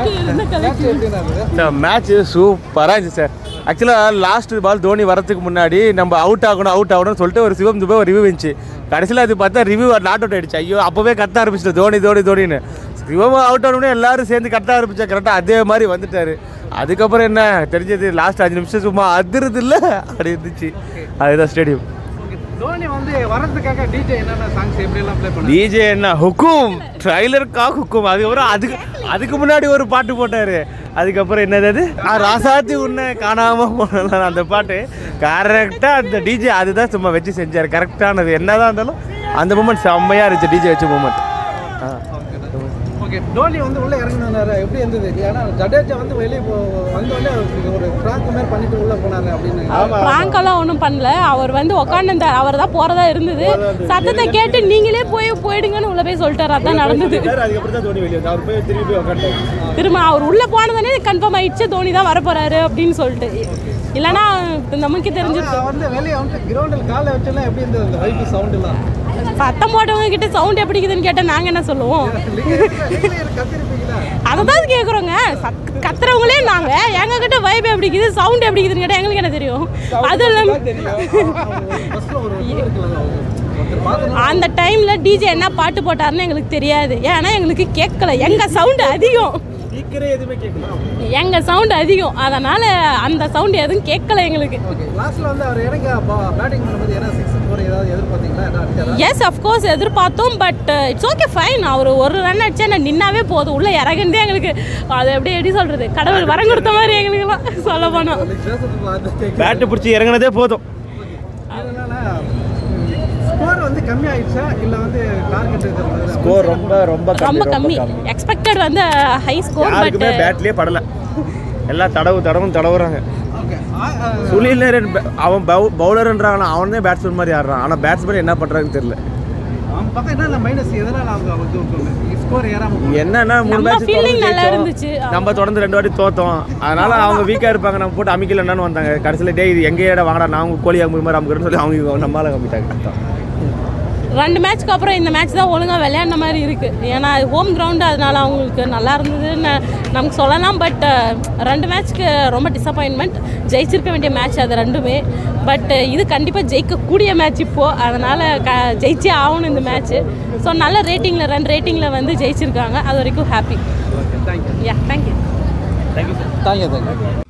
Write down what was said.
Match எப்படின்னா இருந்தது sir match சூப்பராக இருந்துச்சு சார் ஆக்சுவலாக லாஸ்ட் பால் தோனி வரதுக்கு முன்னாடி நம்ம அவுட் ஆகணும் அவுட் ஆகணும்னு சொல்லிட்டு ஒரு சிவம் துபே ஒரு ரிவ்யூ இருந்துச்சு கடைசியில் அது பார்த்தா ரிவ்யூ நாட் அவுட் ஆயிடுச்சு ஐயோ அப்போவே கத்த ஆரம்பிச்சிட்டு தோனி தோனி தோனின்னு சிவம் அவுட் ஆகணும்னே எல்லாரும் சேர்ந்து கத்த ஆரம்பிச்சா கரெக்டாக அதே மாதிரி வந்துட்டாரு அதுக்கப்புறம் என்ன தெரிஞ்சது லாஸ்ட் அஞ்சு நிமிஷம் சும்மா அதிருது இல்லை அப்படி இருந்துச்சு அதுதான் ஸ்டேடியம் Okay. தோனி வந்து வரதுக்காக டிஜே என்னென்ன சாங்ஸ் எப்படி எல்லாம் ப்ளே பண்ணாரு டிஜே என்ன ஹுக்கும் ட்ரைலருக்கா ஹுக்கும் அதுக்கப்புறம் அதுக்கு அதுக்கு முன்னாடி ஒரு பாட்டு போட்டாரு அதுக்கப்புறம் என்னது அது ஆ, ராசாத்தி உன்னை காணாம போனலாம் அந்த பாட்டு கரெக்டாக அந்த டிஜே அதுதான் சும்மா வச்சு செஞ்சார் கரெக்டானது என்னதான் இருந்தாலும் அந்த மூமெண்ட் செம்மையாக இருந்துச்சு டிஜே வச்ச மூமெண்ட் ஓகே தோனி வந்து உள்ள இறங்கினாரு எப்படி இருந்தது ஏன்னா ஜடேஜா வந்து வெளியே வந்தோடனே ஒரு ஃப்ராங்க் மாதிரி பண்ணிட்டு உள்ள போனாரு அப்படின்னு பிராங்கெல்லாம் ஒன்றும் பண்ணல அவர் வந்து உட்காந்துருந்தார் அவர் தான் போகிறதா இருந்தது சத்தத்தை கேட்டு நீங்களே போய் போயிடுங்கன்னு உள்ள போய் சொல்லிட்டாரு அதான் நடந்தது அதுக்கப்புறம் தான் தோனி வெளியே அவர் போய் திரும்பி போய் உட்காந்துட்டாரு திரும்ப அவர் உள்ளே போனதானே கன்ஃபார்ம் ஆயிடுச்சு தோனி தான் வரப்போறாரு அப்படின்னு சொல்லிட்டு இல்லைன்னா நமக்கு தெரிஞ்சிருக்கும் ஆனா வந்து வெளியே வந்து கிரவுண்டில் காலை வச்செல்லாம் எப்படி இருந்தது அந்த வைப்பு சவுண்ட் எல்லாம் சத்தம் போட்டவங்க கிட்ட சவுண்ட் எப்படி இருக்குதுன்னு கேட்டால் நாங்கள் என்ன சொல்லுவோம் நீங்களே கத்திருப்பீங்களா அதை தான் கேட்குறோங்க கத்துறவங்களே நாங்கள் எங்க கிட்ட வைப் எப்படி இருக்குது சவுண்ட் எப்படி இருக்குதுன்னு கேட்டால் எங்களுக்கு என்ன தெரியும் அது இல்லாமல் ஃபர்ஸ்ட்ல ஒரு இது இருக்குல்ல ஒருத்தர் பார்த்து அந்த டைமில் டிஜே என்ன பாட்டு போட்டாருன்னு எங்களுக்கு தெரியாது ஏன்னா எங்களுக்கு கேட்கல எங்கள் சவுண்டு அதிகம் ஸ்பீக்கரே எதுவுமே கேட்கலாம் எங்கள் சவுண்டு அதிகம் அதனால் அந்த சவுண்டு எதுவும் கேட்கல எங்களுக்கு ஓகே லாஸ்ட்ல வந்து அவர் இறங்க பேட்டிங் பண்ணும்போது என்ன சிக்ஸ் ஃபோர் ஏதாவது எதிர்பார்த்தீங்களா என்ன அடிச்சாரா எஸ் அஃப்கோர்ஸ் எதிர்பார்த்தோம் பட் இட்ஸ் ஓகே ஃபைன் அவர் ஒரு ரன் அடிச்சா நான் நின்னாவே போதும் உள்ளே இறங்குனதே எங்களுக்கு அது எப்படி எப்படி சொல்கிறது கடவுள் வரம் கொடுத்த மாதிரி எங்களுக்குலாம் சொல்ல போனோம் பேட்டு பிடிச்சி இறங்குனதே போதும் ஸ்கோர் வந்து கம்மி ஆயிடுச்சா இல்ல வந்து டார்கெட் இருக்கிறது ஸ்கோர் ரொம்ப ரொம்ப ரொம்ப கம்மி எக்ஸ்பெக்டட் வந்து ஹை ஸ்கோர் பட் யாருக்குமே பேட்லயே படல எல்லாம் தடவு தடவும் தடவுறாங்க ஓகே சுனில் அவன் பவுலர்ன்றாங்க அவனே பேட்ஸ்மேன் மாதிரி ஆடுறான் ஆனால் பேட்ஸ்மேன் என்ன பண்ணுறாங்கன்னு தெரியல அவன் பக்கம் என்ன மைனஸ் எதனால அவங்க அவங்க ஸ்கோர் ஏறாம போகுது? என்னன்னா மூணு நம்ம மேட்ச் feeling நல்லா இருந்துச்சு. நம்ம தொடர்ந்து ரெண்டு வாட்டி தோத்தோம் அதனால அவங்க வீக்கா இருப்பாங்க நம்ம போட்டு அமைக்கல என்னன்னு வந்தாங்க கடைசியில் டே இது எங்க ஏடா வாங்கடா நான் உங்க கோழி அம்பு மாதிரி அமுக்கிறேன்னு சொல்லி அவங்க நம்மளால கம்பிட்டாங்க ரெண்டு மேட்ச்க்கு அப்புறம் இந்த மேட்ச் தான் ஒழுங்காக விளையாடின மாதிரி இருக்குது ஏன்னா ஹோம் கிரவுண்டு அதனால அவங்களுக்கு நல்லா இருந்ததுன்னு நமக்கு சொல்லலாம் பட் ரெண்டு மேட்ச்க்கு ரொம்ப டிசப்பாயின்மெண்ட் ஜெயிச்சிருக்க வேண்டிய மேட்ச் அது ரெண்டுமே பட் இது கண்டிப்பாக ஜெயிக்கக்கூடிய மேட்ச் இப்போது அதனால் க ஜெயிச்சே ஆகணும் இந்த மேட்ச்சு ஸோ நல்ல ரேட்டிங்கில் ரன் ரேட்டிங்கில் வந்து ஜெயிச்சிருக்காங்க அது வரைக்கும் happy yeah thank you thank you thank you